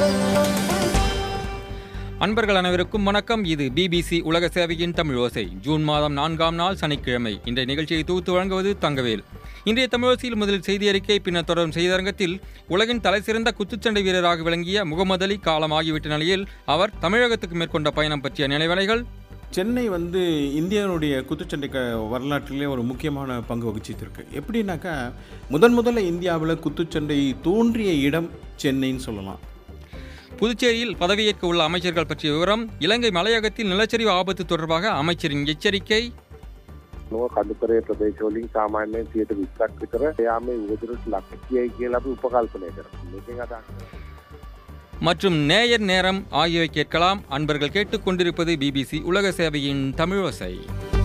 அன்பர்கள் அனைவருக்கும் வணக்கம் இது பிபிசி உலக சேவையின் தமிழ் ஓசை ஜூன் மாதம் நான்காம் நாள் சனிக்கிழமை இன்றைய நிகழ்ச்சியை தொகுத்து வழங்குவது தங்கவேல் இன்றைய தமிழோசையில் முதலில் செய்தி அறிக்கை பின்னர் தொடரும் செய்தியரங்கத்தில் உலகின் தலைசிறந்த குத்துச்சண்டை வீரராக விளங்கிய முகமது அலி காலமாகிவிட்ட நிலையில் அவர் தமிழகத்துக்கு மேற்கொண்ட பயணம் பற்றிய நினைவலைகள் சென்னை வந்து இந்தியாவுடைய குத்துச்சண்டை க வரலாற்றிலே ஒரு முக்கியமான பங்கு வகிச்சிருக்கு எப்படின்னாக்கா முதன் முதல்ல இந்தியாவில் குத்துச்சண்டை தோன்றிய இடம் சென்னைன்னு சொல்லலாம் புதுச்சேரியில் பதவியேற்க உள்ள அமைச்சர்கள் பற்றிய விவரம் இலங்கை மலையகத்தில் நிலச்சரிவு ஆபத்து தொடர்பாக அமைச்சரின் எச்சரிக்கை නොව කඩුකරේ ප්‍රදේශවලින් සාමාන්‍යයෙන් සියයට විස්සක් විතර යාමේ උවදුරට ලක් කියයි කියලා අපි උපකල්පනය කර මේකෙන් අදහස් කරන්නේ. மற்றும் நேயர் நேரம் ஆகியவை கேட்கலாம் அன்பர்கள் கேட்டுக்கொண்டிருப்பது பிபிசி உலக சேவையின் தமிழோசை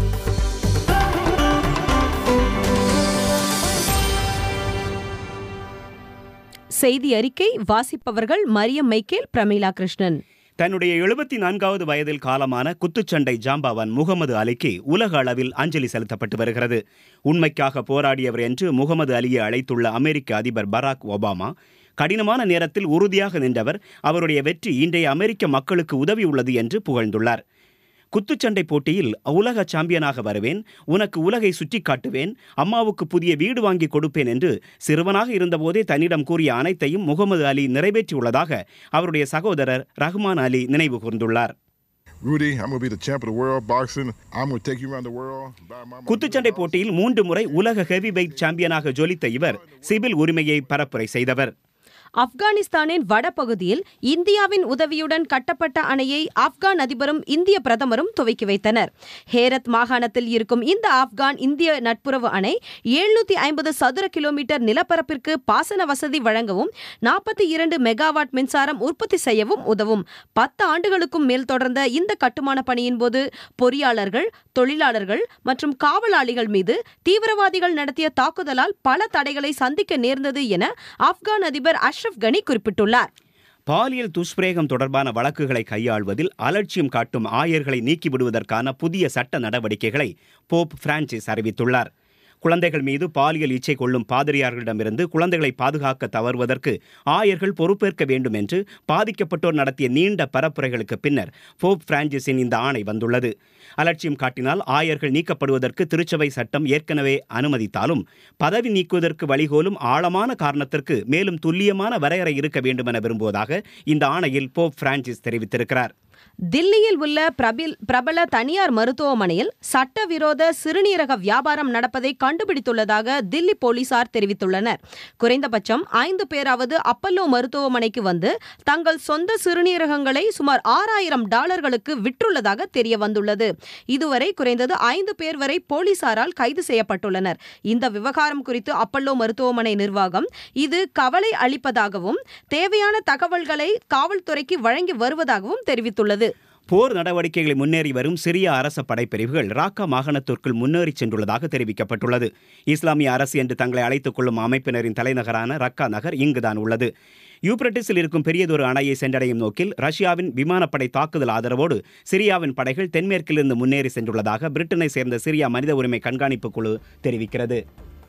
செய்தி அறிக்கை வாசிப்பவர்கள் மரியம் மைக்கேல் பிரமீளா கிருஷ்ணன் தன்னுடைய எழுபத்தி நான்காவது வயதில் காலமான குத்துச்சண்டை ஜாம்பவான் முகமது அலிக்கு உலக அளவில் அஞ்சலி செலுத்தப்பட்டு வருகிறது உண்மைக்காக போராடியவர் என்று முகமது அலியை அழைத்துள்ள அமெரிக்க அதிபர் பராக் ஒபாமா கடினமான நேரத்தில் உறுதியாக நின்றவர் அவருடைய வெற்றி இன்றைய அமெரிக்க மக்களுக்கு உதவியுள்ளது என்று புகழ்ந்துள்ளார் குத்துச்சண்டை போட்டியில் உலக சாம்பியனாக வருவேன் உனக்கு உலகை சுற்றி காட்டுவேன் அம்மாவுக்கு புதிய வீடு வாங்கி கொடுப்பேன் என்று சிறுவனாக இருந்தபோதே தன்னிடம் கூறிய அனைத்தையும் முகமது அலி நிறைவேற்றியுள்ளதாக அவருடைய சகோதரர் ரஹ்மான் அலி நினைவு கூர்ந்துள்ளார் Rudy, I'm gonna be the champ of the world boxing. I'm gonna take you around the world. buy my mama குத்துச்சண்டை house. போட்டியில் மூன்று முறை உலக ஹெவி வெயிட் சாம்பியனாக ஜொலித்த இவர் சிவில் உரிமையை பரப்புரை செய்தவர் ஆப்கானிஸ்தானின் வடபகுதியில் இந்தியாவின் உதவியுடன் கட்டப்பட்ட அணையை ஆப்கான் அதிபரும் இந்திய பிரதமரும் துவக்கி வைத்தனர் ஹேரத் மாகாணத்தில் இருக்கும் இந்த ஆப்கான் இந்திய நட்புறவு அணை எழுநூத்தி ஐம்பது சதுர கிலோமீட்டர் நிலப்பரப்பிற்கு பாசன வசதி வழங்கவும் நாற்பத்தி இரண்டு மெகாவாட் மின்சாரம் உற்பத்தி செய்யவும் உதவும் பத்து ஆண்டுகளுக்கும் மேல் தொடர்ந்த இந்த கட்டுமான பணியின் போது பொறியாளர்கள் தொழிலாளர்கள் மற்றும் காவலாளிகள் மீது தீவிரவாதிகள் நடத்திய தாக்குதலால் பல தடைகளை சந்திக்க நேர்ந்தது என ஆப்கான் அதிபர் அஷ்ரப் கனி குறிப்பிட்டுள்ளார் பாலியல் துஷ்பிரயோகம் தொடர்பான வழக்குகளை கையாள்வதில் அலட்சியம் காட்டும் ஆயர்களை நீக்கிவிடுவதற்கான புதிய சட்ட நடவடிக்கைகளை போப் பிரான்சிஸ் அறிவித்துள்ளார் குழந்தைகள் மீது பாலியல் இச்சை கொள்ளும் பாதிரியார்களிடமிருந்து குழந்தைகளை பாதுகாக்க தவறுவதற்கு ஆயர்கள் பொறுப்பேற்க வேண்டும் என்று பாதிக்கப்பட்டோர் நடத்திய நீண்ட பரப்புரைகளுக்கு பின்னர் போப் பிரான்சிஸின் இந்த ஆணை வந்துள்ளது அலட்சியம் காட்டினால் ஆயர்கள் நீக்கப்படுவதற்கு திருச்சபை சட்டம் ஏற்கனவே அனுமதித்தாலும் பதவி நீக்குவதற்கு வழிகோலும் ஆழமான காரணத்திற்கு மேலும் துல்லியமான வரையறை இருக்க வேண்டும் என விரும்புவதாக இந்த ஆணையில் போப் பிரான்சிஸ் தெரிவித்திருக்கிறார் தில்லியில் உள்ள பிரபில் பிரபல தனியார் மருத்துவமனையில் சட்டவிரோத சிறுநீரக வியாபாரம் நடப்பதை கண்டுபிடித்துள்ளதாக தில்லி போலீசார் தெரிவித்துள்ளனர் குறைந்தபட்சம் ஐந்து பேராவது அப்பல்லோ மருத்துவமனைக்கு வந்து தங்கள் சொந்த சிறுநீரகங்களை சுமார் ஆறாயிரம் டாலர்களுக்கு விற்றுள்ளதாக தெரிய வந்துள்ளது இதுவரை குறைந்தது ஐந்து பேர் வரை போலீசாரால் கைது செய்யப்பட்டுள்ளனர் இந்த விவகாரம் குறித்து அப்பல்லோ மருத்துவமனை நிர்வாகம் இது கவலை அளிப்பதாகவும் தேவையான தகவல்களை காவல்துறைக்கு வழங்கி வருவதாகவும் தெரிவித்துள்ளது போர் நடவடிக்கைகளை முன்னேறி வரும் சிரிய அரச படைப்பிரிவுகள் ராக்கா மாகாணத்திற்குள் முன்னேறி சென்றுள்ளதாக தெரிவிக்கப்பட்டுள்ளது இஸ்லாமிய அரசு என்று தங்களை அழைத்துக் கொள்ளும் அமைப்பினரின் தலைநகரான ரக்கா நகர் இங்குதான் உள்ளது யூப்ரட்டிஸில் இருக்கும் பெரியதொரு அணையை சென்றடையும் நோக்கில் ரஷ்யாவின் விமானப்படை தாக்குதல் ஆதரவோடு சிரியாவின் படைகள் தென்மேற்கிலிருந்து முன்னேறி சென்றுள்ளதாக பிரிட்டனை சேர்ந்த சிரியா மனித உரிமை கண்காணிப்பு குழு தெரிவிக்கிறது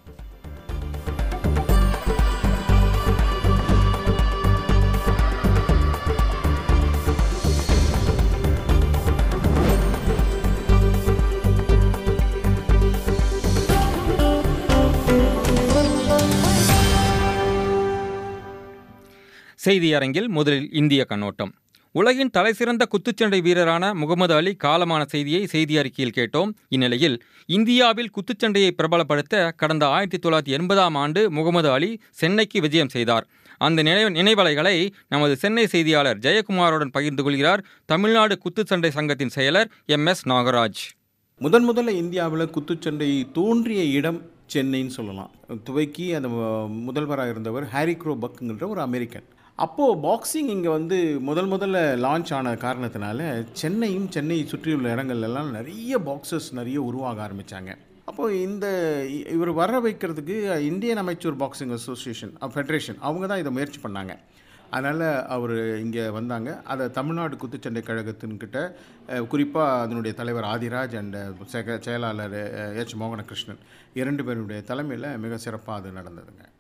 செய்தி அரங்கில் முதலில் இந்திய கண்ணோட்டம் உலகின் தலைசிறந்த குத்துச்சண்டை வீரரான முகமது அலி காலமான செய்தியை செய்தி அறிக்கையில் கேட்டோம் இந்நிலையில் இந்தியாவில் குத்துச்சண்டையை பிரபலப்படுத்த கடந்த ஆயிரத்தி தொள்ளாயிரத்தி எண்பதாம் ஆண்டு முகமது அலி சென்னைக்கு விஜயம் செய்தார் அந்த நினைவு நினைவலைகளை நமது சென்னை செய்தியாளர் ஜெயக்குமாருடன் பகிர்ந்து கொள்கிறார் தமிழ்நாடு குத்துச்சண்டை சங்கத்தின் செயலர் எம் எஸ் நாகராஜ் முதன் முதல்ல இந்தியாவில் குத்துச்சண்டை தோன்றிய இடம் சென்னைன்னு சொல்லலாம் துவக்கி அந்த ம- முதல்வராக இருந்தவர் ஹாரி க்ரோ பக்குங்கிற ஒரு அமெரிக்கன் அப்போது பாக்ஸிங் இங்கே வந்து முதல் முதல்ல லான்ச் ஆன காரணத்தினால சென்னையும் சென்னை சுற்றியுள்ள இடங்கள் எல்லாம் நிறைய பாக்ஸர்ஸ் நிறைய உருவாக ஆரம்பித்தாங்க அப்போது இந்த இ- இவர் வர வைக்கிறதுக்கு Indian amateur boxing association federation அவங்க தான் இதை முயற்சி பண்ணாங்க அதனால் அவர் இங்கே வந்தாங்க அதை தமிழ்நாடு குத்துச்சண்டை கழகத்தின்கிட்ட குறிப்பாக அதனுடைய தலைவர் ஆதிராஜ் அண்ட் செக செயலாளர் அஹ், எச் மோகனகிருஷ்ணன் இரண்டு பேருடைய தலைமையில் மிக சிறப்பாக அது நடந்ததுங்க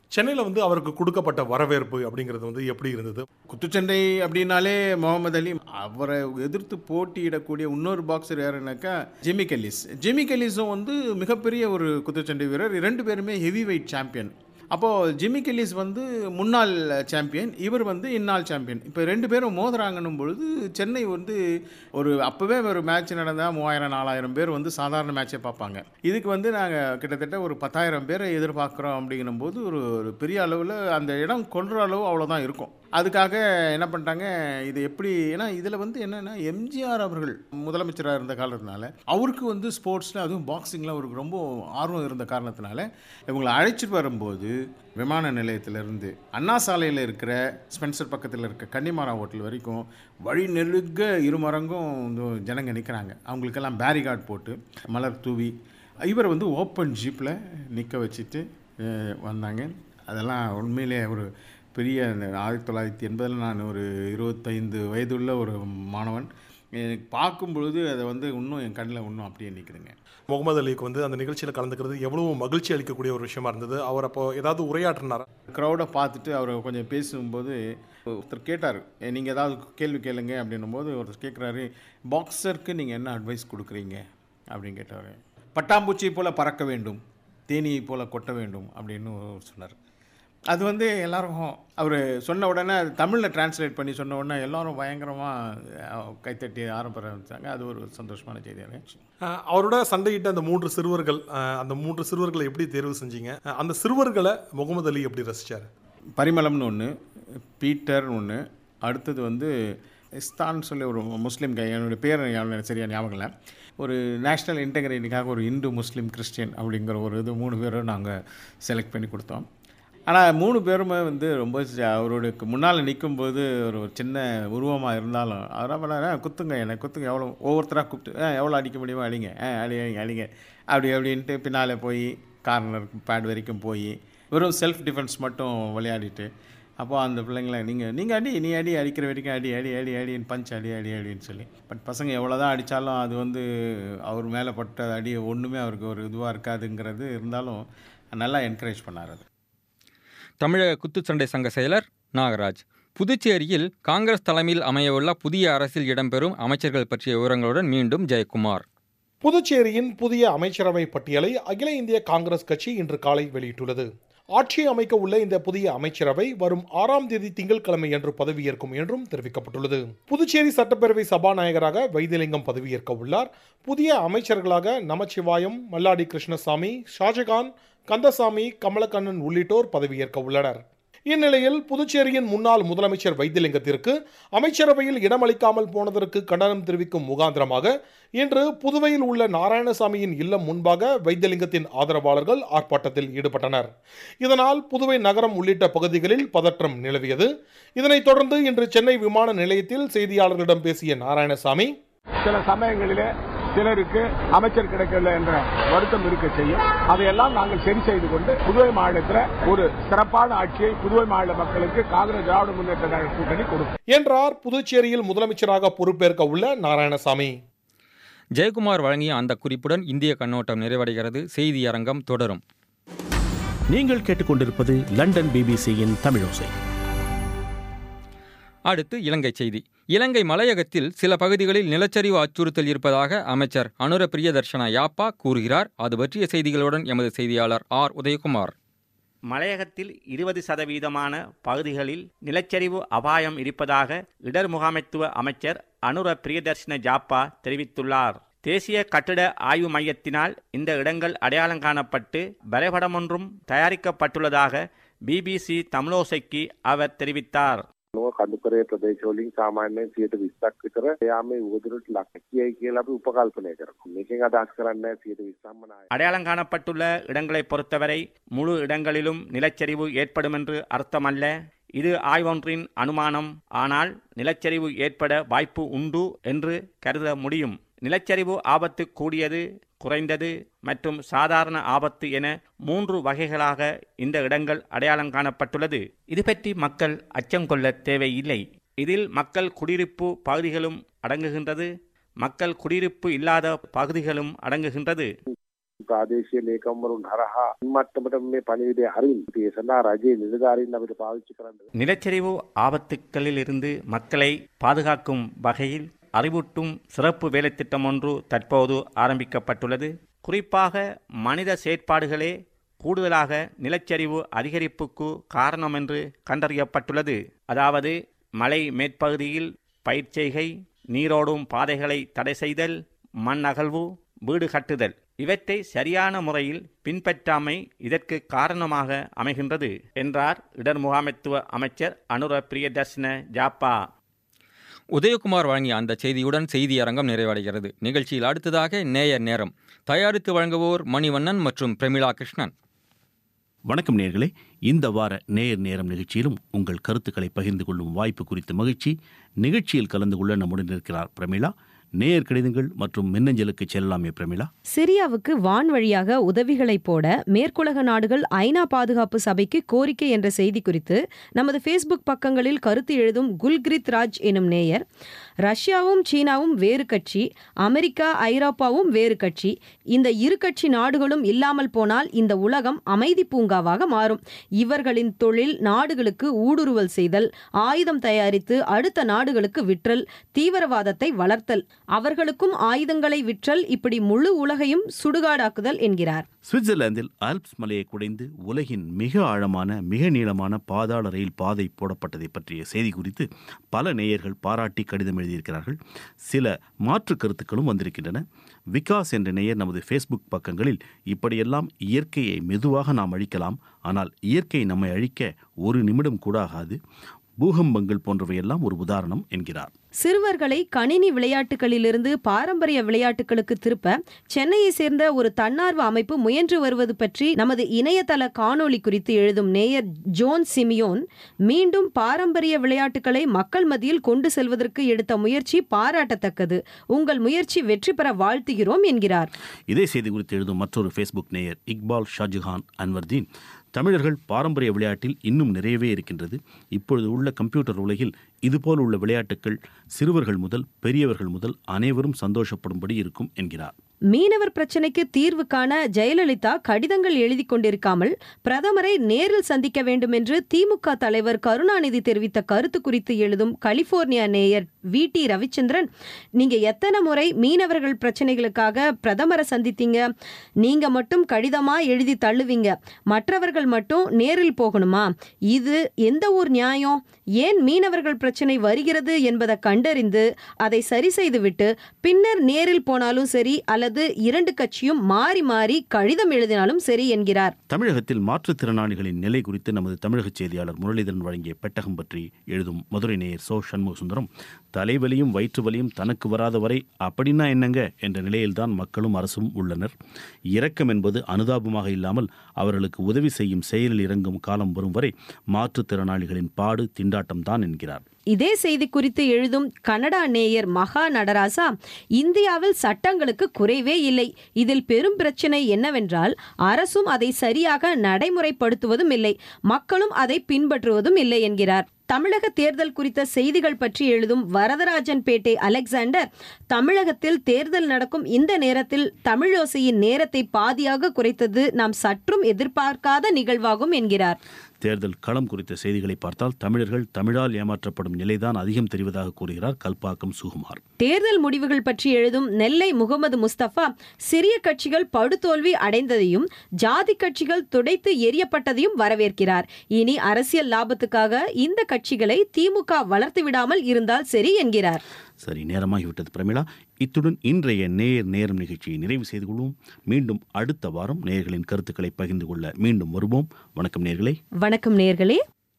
சென்னையில் வந்து அவருக்கு கொடுக்கப்பட்ட வரவேற்பு அப்படிங்கிறது வந்து எப்படி இருந்தது குத்துச்சண்டை அப்படின்னாலே முகமது அலி அவரை எதிர்த்து போட்டியிடக்கூடிய இன்னொரு பாக்ஸர் யாருன்னாக்கா ஜிம்மி கெல்லிஸ் ஜிம்மி கெல்லிஸும் வந்து மிகப்பெரிய ஒரு குத்துச்சண்டை வீரர் ரெண்டு பேருமே ஹெவி வெயிட் சாம்பியன் அப்போது ஜிம்மி கெல்லிஸ் வந்து முன்னாள் சாம்பியன் இவர் வந்து இந்நாள் சாம்பியன் இப்போ ரெண்டு பேரும் மோதுறாங்கன்னும் பொழுது சென்னை வந்து ஒரு அப்போவே ஒரு மேட்ச் நடந்தால் மூவாயிரம் நாலாயிரம் பேர் வந்து சாதாரண மேட்சை பார்ப்பாங்க இதுக்கு வந்து நாங்கள் கிட்டத்தட்ட ஒரு பத்தாயிரம் பேரை எதிர்பார்க்குறோம் அப்படிங்கும் போது ஒரு ஒரு பெரிய அளவில் அந்த இடம் கொள்கிற அளவு அவ்வளோதான் இருக்கும் அதுக்காக என்ன பண்ணிட்டாங்க இது எப்படி ஏன்னா இதில் வந்து என்னென்னா எம்ஜிஆர் அவர்கள் முதலமைச்சராக இருந்த காரணத்தினால அவருக்கு வந்து ஸ்போர்ட்ஸில் அதுவும் பாக்ஸிங்கில் அவருக்கு ரொம்ப ஆர்வம் இருந்த காரணத்தினால இவங்களை அழைச்சிட்டு வரும்போது விமான நிலையத்திலிருந்து அண்ணா சாலையில் இருக்கிற ஸ்பென்சர் பக்கத்தில் இருக்க கன்னிமாரா ஹோட்டல் வரைக்கும் வழி நெருக்க இருமரங்கும் வந்து ஜனங்க நிற்கிறாங்க அவங்களுக்கெல்லாம் பேரிகார்ட் போட்டு மலர் தூவி இவர் வந்து ஓப்பன் ஜீப்பில் நிற்க வச்சுட்டு அஹ், வந்தாங்க அதெல்லாம் உண்மையிலே ஒரு பெரிய அந்த ஆயிரத்தி தொள்ளாயிரத்தி எண்பதில் நான் ஒரு இருபத்தைந்து வயதுள்ள ஒரு மாணவன் எனக்கு பார்க்கும் பொழுது அதை வந்து இன்னும் என் கண்ணில் இன்னும் அப்படியே நிற்குதுங்க முகமது அலிக்கு வந்து அந்த நிகழ்ச்சியில் கலந்துக்கிறது எவ்வளவு மகிழ்ச்சி அளிக்கக்கூடிய ஒரு விஷயமா இருந்தது அவர் அப்போ ஏதாவது உரையாற்றினாரா க்ரௌடை பார்த்துட்டு அவர் கொஞ்சம் பேசும்போது ஒருத்தர் கேட்டார் நீங்கள் ஏதாவது கேள்வி கேளுங்க அப்படின்னும் போது ஒருத்தர் கேட்குறாரு பாக்ஸருக்கு நீங்கள் என்ன அட்வைஸ் கொடுக்குறீங்க அப்படின்னு கேட்டார் பட்டாம்பூச்சி போல் பறக்க வேண்டும் தேனியை போல் கொட்ட வேண்டும் அப்படின்னு சொன்னார் அது வந்து எல்லாரும் அவர் சொன்ன உடனே அது தமிழில் டிரான்ஸ்லேட் பண்ணி சொன்ன உடனே எல்லாரும் பயங்கரமாக கைத்தட்டி ஆரம்பிக்க ஆரம்பிச்சாங்க அது ஒரு சந்தோஷமான செய்தியாக இருந்துச்சு அஹ் அவரோட சண்டையிட்ட அந்த மூன்று சிறுவர்கள் அஹ் அந்த மூன்று சிறுவர்களை எப்படி தேர்வு செஞ்சீங்க அஹ் அந்த சிறுவர்களை முகமது அலி எப்படி ரசிச்சார் பரிமளம்னு ஒன்று பீட்டர் ஒன்று அடுத்தது வந்து இஸ்தான் சொல்லி ஒரு முஸ்லீம் கை என்னுடைய பேர் ஞாபகம் சரியா ஞாபகம் இல்லை ஒரு நேஷ்னல் இன்டெகிரிட்டிக்காக ஒரு இந்து முஸ்லீம் கிறிஸ்டியன் அப்படிங்கிற ஒரு இது மூணு பேரும் நாங்கள் செலக்ட் பண்ணி கொடுத்தோம் ஆனால் மூணு பேருமே வந்து ரொம்ப ஜ- அவருக்கு முன்னால் நிற்கும்போது ஒரு சின்ன உருவமாக இருந்தாலும் அவராக பண்ணாரு குத்துங்க என்னை குத்துங்க எவ்வளோ ஒவ்வொருத்தராக கூப்பிட்டு ஆ எவ்வளோ அடிக்க முடியுமோ அடிங்க ஆ அடி அடிங்க அடிங்க அப்படி அப்படின்ட்டு பின்னால் போய் கார்னர் பேட் வரைக்கும் போய் வெறும் செல்ஃப் டிஃபென்ஸ் மட்டும் விளையாடிட்டு அப்போ அந்த பிள்ளைங்களை நீங்கள் நீங்கள் அடி நீ அடி அடிக்கிற வரைக்கும் அடி அடி அடி அடின்னு பஞ்ச் அடி அடி அடின்னு சொல்லி பட் பசங்க எவ்வளோ தான் அடித்தாலும் அது வந்து அவர் மேலே பட்ட அடி ஒன்றுமே அவருக்கு ஒரு இதுவாக இருக்காதுங்கிறது இருந்தாலும் நல்லா என்கரேஜ் பண்ணார் அது தமிழக குத்துச்சண்டை சங்க செயலர் நாகராஜ் புதுச்சேரியில் காங்கிரஸ் தலைமையில் அமையவுள்ள புதிய அரசில் இடம்பெறும் அமைச்சர்கள் பற்றிய விவரங்களுடன் மீண்டும் ஜெயக்குமார் புதுச்சேரியின் புதிய அமைச்சரவை பட்டியலை அகில இந்திய காங்கிரஸ் கட்சி இன்று காலை வெளியிட்டுள்ளது ஆட்சி அமைக்க உள்ள இந்த புதிய அமைச்சரவை வரும் ஆறாம் தேதி திங்கட்கிழமை என்று பதவியேற்கும் என்றும் தெரிவிக்கப்பட்டுள்ளது புதுச்சேரி சட்டப்பேரவை சபாநாயகராக வைத்தியலிங்கம் பதவியேற்க உள்ளார் புதிய அமைச்சர்களாக நமச்சிவாயம் மல்லாடி கிருஷ்ணசாமி ஷாஜகான் கந்தசாமி கமலக்கண்ணன் உள்ளிட்டோர் பதவியேற்க உள்ளனர் இந்நிலையில் புதுச்சேரியின் முன்னாள் முதலமைச்சர் வைத்தியலிங்கத்திற்கு அமைச்சரவையில் இடமளிக்காமல் போனதற்கு கண்டனம் தெரிவிக்கும் முகாந்திரமாக இன்று புதுவையில் உள்ள நாராயணசாமியின் இல்லம் முன்பாக வைத்தியலிங்கத்தின் ஆதரவாளர்கள் ஆர்ப்பாட்டத்தில் ஈடுபட்டனர் இதனால் புதுவை நகரம் உள்ளிட்ட பகுதிகளில் பதற்றம் நிலவியது இதனைத் தொடர்ந்து இன்று சென்னை விமான நிலையத்தில் செய்தியாளர்களிடம் பேசிய நாராயணசாமி சில சமயங்களிலே சிலருக்கு அமைச்சர் கிடைக்கல என்ற வருத்தம் இருக்க செய்யும் அதையெல்லாம் நாங்கள் சரி செய்து கொண்டு புதுவை மாநிலத்தில் ஒரு சிறப்பான ஆட்சியை புதுவை மாநில மக்களுக்கு காங்கிரஸ் திராவிட முன்னேற்ற கழக கூட்டணி கொடுக்கும் என்றார் புதுச்சேரியில் முதலமைச்சராக பொறுப்பேற்க உள்ள நாராயணசாமி ஜெயக்குமார் வழங்கிய அந்த குறிப்புடன் இந்திய கண்ணோட்டம் நிறைவடைகிறது செய்தி அரங்கம் தொடரும் நீங்கள் கேட்டுக்கொண்டிருப்பது லண்டன் பிபிசியின் தமிழோசை அடுத்து இலங்கை செய்தி இலங்கை மலையகத்தில் சில பகுதிகளில் நிலச்சரிவு அச்சுறுத்தல் இருப்பதாக அமைச்சர் அனுர பிரியதர்ஷன யாப்பா கூறுகிறார் அது பற்றிய செய்திகளுடன் எமது செய்தியாளர் ஆர் உதயகுமார் மலையகத்தில் இருபது சதவீதமான பகுதிகளில் நிலச்சரிவு அபாயம் இருப்பதாக இடர் முகாமைத்துவ அமைச்சர் அனுர பிரியதர்ஷன ஜாப்பா தெரிவித்துள்ளார் தேசிய கட்டிட ஆய்வு மையத்தினால் இந்த இடங்கள் அடையாளம் காணப்பட்டு வரைபடமொன்றும் தயாரிக்கப்பட்டுள்ளதாக பிபிசி தமிழோசைக்கு அவர் தெரிவித்தார் නොව කඳුකරේ ප්‍රදේශවලින් සාමාන්‍යයෙන් සියයට විස්සක් විතර යාමේ උවදුරට ලක් කියයි කියලා අපි උපකල්පනය කරමු. මේකෙන් අදහස් කරන්නේ සියයට විස්සම්ම නාය. அடையாளம் காணப்பட்டுள்ள இடங்களை பொறுத்தவரை முழு இடங்களிலும் நிலச்சரிவு ஏற்படும் என்று அர்த்தமல்ல இது ஆய்வொன்றின் அனுமானம் ஆனால் நிலச்சரிவு ஏற்பட வாய்ப்பு உண்டு என்று கருத முடியும் நிலச்சரிவு ஆபத்து கூடியது குறைந்தது மற்றும் சாதாரண ஆபத்து என மூன்று வகைகளாக இந்த இடங்கள் அடையாளம் காணப்பட்டுள்ளது இது பற்றி மக்கள் அச்சம் கொள்ள தேவையில்லை இதில் மக்கள் குடியிருப்பு பகுதிகளும் அடங்குகின்றது மக்கள் குடியிருப்பு இல்லாத பகுதிகளும் அடங்குகின்றது ප්‍රාදේශීය ලේකම්වරුන් හරහා මට්ටමට මේ පණිවිඩය හරින් ඒ සඳහා රජයේ නිලධාරීන් අපිට පාවිච්චි කරන්න நிலச்சரிவு ஆபத்துக்களில் இருந்து மக்களை பாதுகாக்கும் வகையில் அறிவூட்டும் சிறப்பு வேலைத்திட்டம் ஒன்று தற்போது ஆரம்பிக்கப்பட்டுள்ளது குறிப்பாக மனித செயற்பாடுகளே கூடுதலாக நிலச்சரிவு அதிகரிப்புக்கு காரணம் என்று கண்டறியப்பட்டுள்ளது அதாவது மலை மேற்பகுதியில் பயிர்ச்செய்கை நீரோடும் பாதைகளை தடை செய்தல் மண் அகழ்வு வீடு கட்டுதல் இவற்றை சரியான முறையில் பின்பற்றாமை இதற்கு காரணமாக அமைகின்றது என்றார் இடர் முகாமைத்துவ அமைச்சர் அனுர பிரியதர்ஷன ஜாப்பா உதயகுமார் வழங்கிய அந்த செய்தியுடன் செய்தி அரங்கம் நிறைவடைகிறது நிகழ்ச்சியில் அடுத்ததாக நேயர் நேரம் தயாரித்து வழங்குவோர் மணிவண்ணன் மற்றும் பிரமிளா கிருஷ்ணன் வணக்கம் நேர்களே இந்த வார நேர் நேரம் நிகழ்ச்சியிலும் உங்கள் கருத்துக்களை பகிர்ந்து கொள்ளும் வாய்ப்பு குறித்த மகிழ்ச்சி நிகழ்ச்சியில் கலந்து கொள்ள நம்முடன் இருக்கிறார் பிரமிளா நேயர் கடிதங்கள் மற்றும் மின்னஞ்சலுக்கு செல்லலாமே பிரமிளா சிரியாவுக்கு வான் வழியாக உதவிகளை போட மேற்குலக நாடுகள் ஐநா பாதுகாப்பு சபைக்கு கோரிக்கை என்ற செய்தி குறித்து நமது ஃபேஸ்புக் பக்கங்களில் கருத்து எழுதும் குல்கிரித் ராஜ் எனும் நேயர் ரஷ்யாவும் சீனாவும் வேறு கட்சி அமெரிக்கா ஐரோப்பாவும் வேறு கட்சி இந்த இரு கட்சி நாடுகளும் இல்லாமல் போனால் இந்த உலகம் அமைதி பூங்காவாக மாறும் இவர்களின் தொழில் நாடுகளுக்கு ஊடுருவல் செய்தல் ஆயுதம் தயாரித்து அடுத்த நாடுகளுக்கு விற்றல் தீவிரவாதத்தை வளர்த்தல் அவர்களுக்கும் ஆயுதங்களை விற்றல் இப்படி முழு உலகையும் சுடுகாடாக்குதல் என்கிறார் சுவிட்சர்லாந்தில் ஆல்ப்ஸ் மலையை குடைந்து உலகின் மிக ஆழமான மிக நீளமான பாதாள ரயில் பாதை போடப்பட்டதை பற்றிய செய்தி குறித்து பல நேயர்கள் பாராட்டி கடிதம் எழுதியிருக்கிறார்கள் சில மாற்று கருத்துக்களும் வந்திருக்கின்றன விகாஸ் என்ற நேயர் நமது ஃபேஸ்புக் பக்கங்களில் இப்படியெல்லாம் இயற்கையை மெதுவாக நாம் அழிக்கலாம் ஆனால் இயற்கை நம்மை அழிக்க ஒரு நிமிடம் கூட ஆகாது பூகம்பங்கள் போன்றவையெல்லாம் ஒரு உதாரணம் என்கிறார் சிறுவர்களை கணினி விளையாட்டுகளிலிருந்து பாரம்பரிய விளையாட்டுகளுக்கு திருப்ப சென்னையை சேர்ந்த ஒரு தன்னார்வ அமைப்பு முயன்று வருவது பற்றி நமது இணையதள காணொளி குறித்து எழுதும் நேயர் ஜோன் சிமியோன் மீண்டும் பாரம்பரிய விளையாட்டுகளை மக்கள் மத்தியில் கொண்டு செல்வதற்கு எடுத்த முயற்சி பாராட்டத்தக்கது உங்கள் முயற்சி வெற்றி பெற வாழ்த்துகிறோம் என்கிறார் இதே செய்தி குறித்து எழுதும் மற்றொரு ஃபேஸ்புக் நேயர் இக்பால் ஷாஜஹான் அன்வர்தீன் தமிழர்கள் பாரம்பரிய விளையாட்டில் இன்னும் நிறையவே இருக்கின்றது இப்பொழுது உள்ள கம்ப்யூட்டர் உலகில் இதுபோல் உள்ள விளையாட்டுகள் சிறுவர்கள் முதல் பெரியவர்கள் முதல் அனைவரும் சந்தோஷப்படும்படி இருக்கும் என்கிறார் மீனவர் பிரச்சினைக்கு தீர்வு காண ஜெயலலிதா கடிதங்கள் எழுதி கொண்டிருக்காமல் பிரதமரை நேரில் சந்திக்க வேண்டும் என்று திமுக தலைவர் கருணாநிதி தெரிவித்த கருத்து குறித்து எழுதும் கலிபோர்னியா நேயர் வி டி ரவிச்சந்திரன் நீங்க எத்தனை முறை மீனவர்கள் பிரச்சனைகளுக்காக பிரதமரை சந்தித்தீங்க நீங்க மட்டும் கடிதமா எழுதி தள்ளுவீங்க மற்றவர்கள் மட்டும் நேரில் போகணுமா இது எந்த ஊர் நியாயம் ஏன் மீனவர்கள் பிரச்சனை வருகிறது என்பதை கண்டறிந்து அதை சரி செய்துவிட்டு பின்னர் நேரில் போனாலும் சரி அல்லது இரண்டு கட்சியும் மாறி மாறி கடிதம் எழுதினாலும் சரி என்கிறார் தமிழகத்தில் மாற்றுத்திறனாளிகளின் நிலை குறித்து நமது தமிழக செய்தியாளர் முரளிதரன் வழங்கிய பெட்டகம் பற்றி எழுதும் மதுரை நேயர் சோ சண்முக சுந்தரம் தலைவலியும் வயிற்று வலியும் தனக்கு வராத வரை அப்படின்னா என்னங்க என்ற நிலையில்தான் மக்களும் அரசும் உள்ளனர் இரக்கம் என்பது அனுதாபமாக இல்லாமல் அவர்களுக்கு உதவி செய்யும் செயலில் இறங்கும் காலம் வரும் வரை மாற்றுத்திறனாளிகளின் பாடு திண்டாட்டம் தான் என்கிறார் இதே செய்தி குறித்து எழுதும் கனடா நேயர் மகா நடராசா இந்தியாவில் சட்டங்களுக்கு குறைவே இல்லை இதில் பெரும் பிரச்சனை என்னவென்றால் அரசும் அதை சரியாக நடைமுறைப்படுத்துவதும் இல்லை மக்களும் அதை பின்பற்றுவதும் இல்லை என்கிறார் தமிழக தேர்தல் குறித்த செய்திகள் பற்றி எழுதும் வரதராஜன் பேட்டை அலெக்சாண்டர் தமிழகத்தில் தேர்தல் நடக்கும் இந்த நேரத்தில் தமிழோசையின் நேரத்தை பாதியாக குறைத்தது நாம் சற்றும் எதிர்பார்க்காத நிகழ்வாகும் என்கிறார் தேர்தல் களம் குறித்த செய்திகளை பார்த்தால் தமிழர்கள் தமிழால் ஏமாற்றப்படும் நிலைதான் அதிகம் தெரிவதாக கூறுகிறார் கல்பாக்கம் சுகுமார் தேர்தல் முடிவுகள் பற்றி எழுதும் நெல்லை முகமது முஸ்தபா சிறிய கட்சிகள் படுதோல்வி அடைந்ததையும் ஜாதி கட்சிகள் துடைத்து எரியப்பட்டதையும் வரவேற்கிறார் இனி அரசியல் லாபத்துக்காக இந்த கட்சிகளை திமுக வளர்த்து விடாமல் இருந்தால் சரி என்கிறார் சரி நேரமாகிவிட்டது பிரமிளா இத்துடன் இன்றைய நேர் நேரம் நிகழ்ச்சியை நிறைவு செய்து கொள்வோம் மீண்டும் அடுத்த வாரம் நேயர்களின் கருத்துக்களை பகிர்ந்து கொள்ள மீண்டும் வருவோம் வணக்கம் நேர்களே வணக்கம் நேர்களே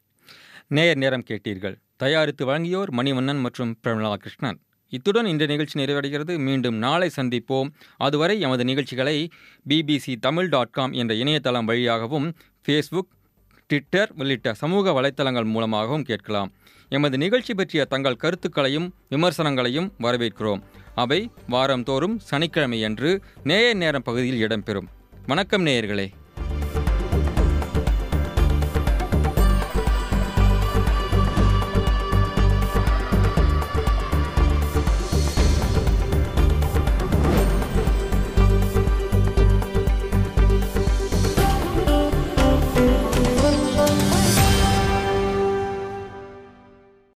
நேயர் நேரம் கேட்டீர்கள் தயாரித்து வழங்கியோர் மணிவண்ணன் மற்றும் பிரமிளா கிருஷ்ணன் இத்துடன் இந்த நிகழ்ச்சி நிறைவடைகிறது மீண்டும் நாளை சந்திப்போம் அதுவரை எமது நிகழ்ச்சிகளை பிபிசி தமிழ் டாட் காம் என்ற இணையதளம் வழியாகவும் ஃபேஸ்புக் ட்விட்டர் உள்ளிட்ட சமூக வலைத்தளங்கள் மூலமாகவும் கேட்கலாம் எமது நிகழ்ச்சி பற்றிய தங்கள் கருத்துக்களையும் விமர்சனங்களையும் வரவேற்கிறோம் அவை வாரந்தோறும் சனிக்கிழமையன்று நேய நேரம் பகுதியில் இடம்பெறும் வணக்கம் நேயர்களே